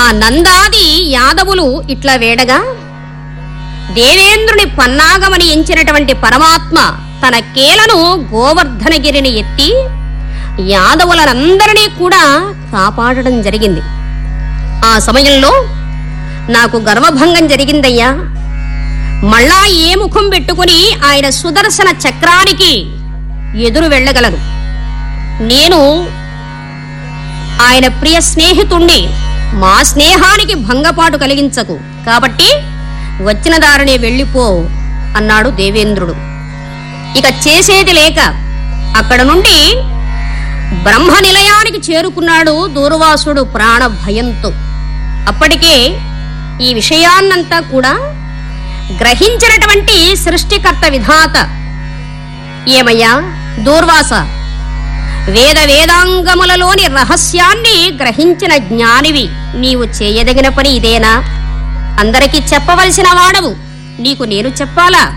నందాది యాదవులు ఇట్లా వేడగా దేవేంద్రుని పన్నాగమని ఎంచినటువంటి పరమాత్మ తన కేలను గోవర్ధనగిరిని ఎత్తి యాదవులనందరినీ కూడా కాపాడడం జరిగింది ఆ సమయంలో నాకు గర్వభంగం జరిగిందయ్యా మళ్ళా ఏ ముఖం పెట్టుకుని ఆయన సుదర్శన చక్రానికి ఎదురు వెళ్ళగలను నేను ఆయన ప్రియ స్నేహితుణ్ణి మా స్నేహానికి భంగపాటు కలిగించకు కాబట్టి వచ్చిన దారినే వెళ్ళిపో అన్నాడు దేవేంద్రుడు ఇక చేసేది లేక అక్కడ నుండి బ్రహ్మ నిలయానికి చేరుకున్నాడు దూర్వాసుడు ప్రాణ భయంతో అప్పటికే ఈ విషయాన్నంతా కూడా గ్రహించినటువంటి సృష్టికర్త విధాత ఏమయ్యా దూర్వాస వేద వేదాంగములలోని రహస్యాన్ని గ్రహించిన జ్ఞానివి నీవు చేయదగిన పని ఇదేనా అందరికీ చెప్పవలసిన వాడవు నీకు నేను చెప్పాలా